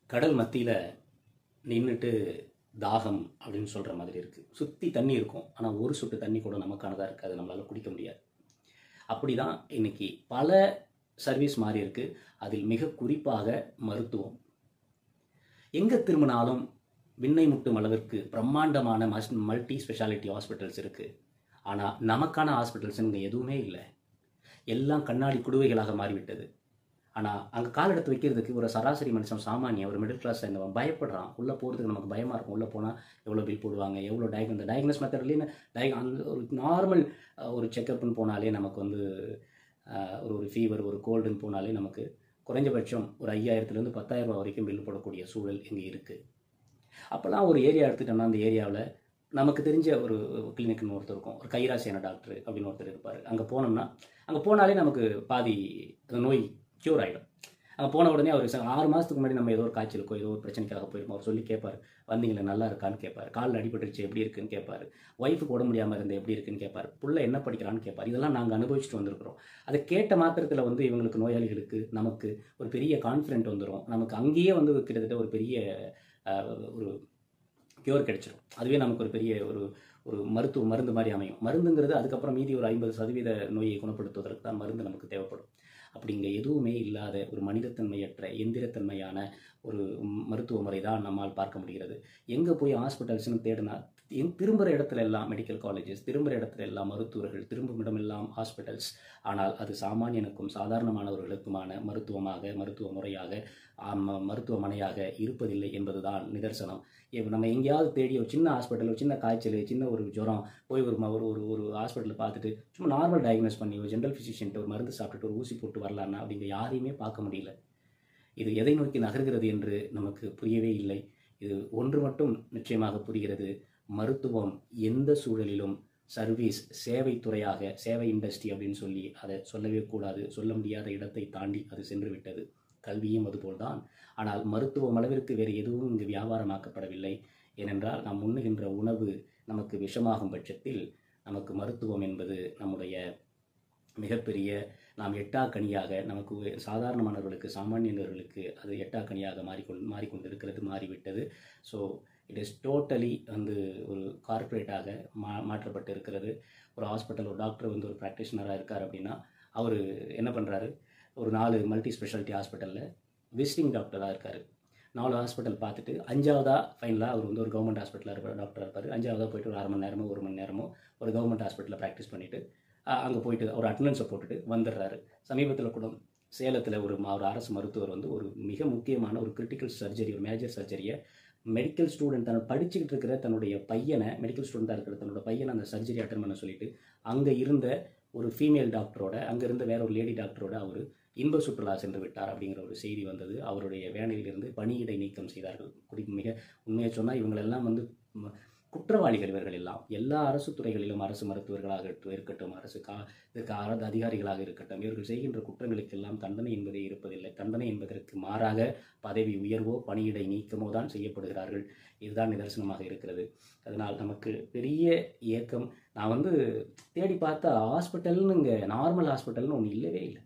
கடல் மத்தியில் நின்றுட்டு தாகம் அப்படின்னு சொல்கிற மாதிரி இருக்குது சுற்றி தண்ணி இருக்கும் ஆனால் ஒரு சொட்டு தண்ணி கூட நமக்கானதாக இருக்காது நம்மளால் குடிக்க முடியாது அப்படி தான் இன்னைக்கு பல சர்வீஸ் மாறி இருக்கு அதில் மிக குறிப்பாக மருத்துவம் எங்கே திரும்பினாலும் விண்ணை முட்டும் அளவிற்கு பிரம்மாண்டமான மஸ் மல்டி ஸ்பெஷாலிட்டி ஹாஸ்பிட்டல்ஸ் இருக்குது ஆனால் நமக்கான ஹாஸ்பிட்டல்ஸ் இங்கே எதுவுமே இல்லை எல்லாம் கண்ணாடி குடுவைகளாக மாறிவிட்டது ஆனால் அங்கே கால் எடுத்து வைக்கிறதுக்கு ஒரு சராசரி மனுஷன் சாமானிய ஒரு மிடில் கிளாஸ் சேர்ந்தவன் பயப்படுறான் உள்ளே போகிறதுக்கு நமக்கு பயமாக இருக்கும் உள்ளே போனால் எவ்வளோ பில் போடுவாங்க எவ்வளோ டயக் இந்த டயக்னஸ் மெத்தட்லேயே டய அந்த ஒரு நார்மல் ஒரு செக்கப்னு போனாலே நமக்கு வந்து அஹ், ஒரு ஒரு ஃபீவர் ஒரு கோல்டுன்னு போனாலே நமக்கு குறைஞ்சபட்சம் ஒரு ஐயாயிரத்துலேருந்து பத்தாயிரம் ரூபாய் வரைக்கும் பில் போடக்கூடிய சூழல் இங்கே இருக்குது அப்போல்லாம் ஒரு ஏரியா எடுத்துட்டோம்னா அந்த ஏரியாவில் நமக்கு தெரிஞ்ச ஒரு கிளினிக்னு ஒருத்தர் இருக்கும் ஒரு கைராசியான டாக்டர் அப்படின்னு ஒருத்தர் இருப்பார் அங்கே போனோம்னா அங்கே போனாலே நமக்கு பாதி அந்த நோய் க்யூர் ஆகிடும் அங்கே போன உடனே அவர் ச- ஆறு மாதத்துக்கு முன்னாடி நம்ம ஏதோ ஒரு காய்ச்சலுக்கோ ஏதோ ஒரு பிரச்சனைக்காக போயிருப்போம் அவர் சொல்லி கேட்பார் வந்தீங்களே நல்லா இருக்கான்னு கேட்பார் காலில் அடிபட்டுருச்சு எப்படி இருக்குன்னு கேட்பார் ஒய்ஃபுக்கு உடம்பு முடியாமல் இருந்து எப்படி இருக்குன்னு கேட்பார் புள்ள என்ன படிக்கிறான்னு கேட்பார் இதெல்லாம் நாங்கள் அனுபவிச்சுட்டு வந்திருக்கிறோம் அதை கேட்ட மாத்திரத்தில் வந்து இவங்களுக்கு நோயாளிகளுக்கு நமக்கு ஒரு பெரிய கான்ஃபிடென்ட் வந்துடும் நமக்கு அங்கேயே வந்து கிட்டத்தட்ட ஒரு பெரிய அஹ், ஒரு க்யூர் கிடைச்சிடும் அதுவே நமக்கு ஒரு பெரிய ஒரு ஒரு மருத்துவ மருந்து மாதிரி அமையும் மருந்துங்கிறது அதுக்கப்புறம் மீதி ஒரு ஐம்பது சதவீத நோயை குணப்படுத்துவதற்கு தான் மருந்து நமக்கு தேவைப்படும் அப்படி இங்கே எதுவுமே இல்லாத ஒரு மனிதத்தன்மையற்ற எந்திரத்தன்மையான ஒரு மருத்துவ முறை தான் நம்மால் பார்க்க முடிகிறது எங்கே போய் ஹாஸ்பிட்டல்ஸ்னு தேடினா எங் திரும்புகிற இடத்துல எல்லாம் மெடிக்கல் காலேஜஸ் திரும்புகிற இடத்துல எல்லாம் மருத்துவர்கள் திரும்பும் இடமெல்லாம் ஹாஸ்பிட்டல்ஸ் ஆனால் அது சாமானியனுக்கும் சாதாரணமானவர்களுக்குமான மருத்துவமாக மருத்துவ முறையாக ஆம், மருத்துவமனையாக இருப்பதில்லை என்பதுதான் நிதர்சனம் இப்போ நம்ம எங்கேயாவது தேடி ஒரு சின்ன ஹாஸ்பிட்டல் ஒரு சின்ன காய்ச்சல் சின்ன ஒரு ஜுரம் போய் ஒரு ம- ஒரு ஒரு ஒரு ஹாஸ்பிட்டலில் பார்த்துட்டு சும்மா நார்மல் டயக்னோஸ் பண்ணி ஒரு ஜென்ரல் ஃபிசிஷியன்ட்டு ஒரு மருந்து சாப்பிட்டுட்டு ஒரு ஊசி போட்டு வரலான்னா அப்படிங்க யாரையுமே பார்க்க முடியல இது எதை நோக்கி நகர்கிறது என்று நமக்கு புரியவே இல்லை இது ஒன்று மட்டும் நிச்சயமாக புரிகிறது மருத்துவம் எந்த சூழலிலும் சர்வீஸ் சேவை துறையாக சேவை இண்டஸ்ட்ரி அப்படின்னு சொல்லி அதை சொல்லவே கூடாது சொல்ல முடியாத இடத்தை தாண்டி அது சென்று விட்டது கல்வியும் அதுபோல்தான் ஆனால் மருத்துவம் அளவிற்கு வேறு எதுவும் இங்கு வியாபாரமாக்கப்படவில்லை ஏனென்றால் நாம் உண்ணுகின்ற உணவு நமக்கு விஷமாகும் பட்சத்தில் நமக்கு மருத்துவம் என்பது நம்முடைய மிகப்பெரிய நாம் எட்டாக்கனியாக நமக்கு வே- சாதாரணமானவர்களுக்கு சாமானியர்களுக்கு அது எட்டாக்கனியாக மாறிக்கொண்டு மாறிக்கொண்டிருக்கிறது மாறிவிட்டது ஸோ இட் இஸ் டோட்டலி வந்து ஒரு கார்ப்பரேட்டாக மா மாற்றப்பட்டு இருக்கிறது ஒரு ஹாஸ்பிட்டல் ஒரு டாக்டர் வந்து ஒரு ப்ராக்டிஷனராக இருக்கார் அப்படின்னா அவர் என்ன பண்ணுறாரு ஒரு நாலு மல்டி ஸ்பெஷாலிட்டி ஹாஸ்பிட்டலில் விசிட்டிங் டாக்டராக இருக்கார் நாலு ஹாஸ்பிட்டல் பார்த்துட்டு அஞ்சாவதா ஃபைனலாக அவர் வந்து ஒரு கவர்மெண்ட் ஹாஸ்பிட்டலில் இருப்பார் டாக்டராக இருப்பார் அஞ்சாவதா போயிட்டு ஒரு அரை மணி நேரமோ ஒரு மணி நேரமோ ஒரு கவர்மெண்ட் ஹாஸ்பிட்டலில் ப்ராக்டிஸ் பண்ணிவிட்டு அங்கே போயிட்டு ஒரு அட்டண்டன்ஸை போட்டுட்டு வந்துடுறாரு சமீபத்தில் கூட சேலத்தில் ஒரு ம- ஒரு அரசு மருத்துவர் வந்து ஒரு மிக முக்கியமான ஒரு கிரிட்டிக்கல் சர்ஜரி ஒரு மேஜர் சர்ஜரியை மெடிக்கல் ஸ்டூடெண்ட் தன் படிச்சுக்கிட்டு இருக்கிற தன்னுடைய பையனை மெடிக்கல் ஸ்டூடெண்ட்டாக இருக்கிற தன்னோட பையனை அந்த சர்ஜரி அட்டன் பண்ண சொல்லிட்டு அங்கே இருந்த ஒரு ஃபீமேல் டாக்டரோட அங்கே இருந்த வேற ஒரு லேடி டாக்டரோட அவர் இன்ப சுற்றுலா சென்று விட்டார் அப்படிங்கிற ஒரு செய்தி வந்தது அவருடைய வேலையிலிருந்து பணியிடை நீக்கம் செய்தார்கள் குறி மிக உண்மையாக சொன்னால் இவங்களெல்லாம் வந்து ம- குற்றவாளிகள் இவர்கள் எல்லாம் எல்லா அரசு துறைகளிலும் அரசு மருத்துவர்களாக இருக்கட்டும், இருக்கட்டும் அரசு கா இதற்கு அரசு அதிகாரிகளாக இருக்கட்டும் இவர்கள் செய்கின்ற குற்றங்களுக்கெல்லாம் தண்டனை என்பதே இருப்பதில்லை தண்டனை என்பதற்கு மாறாக பதவி உயர்வோ பணியிடை நீக்கமோ தான் செய்யப்படுகிறார்கள் இதுதான் நிதர்சனமாக இருக்கிறது அதனால் நமக்கு பெரிய இயக்கம் நான் வந்து தேடி பார்த்தா ஹாஸ்பிட்டல்னு இங்கே நார்மல் ஹாஸ்பிட்டல்னு ஒன்று இல்லவே இல்லை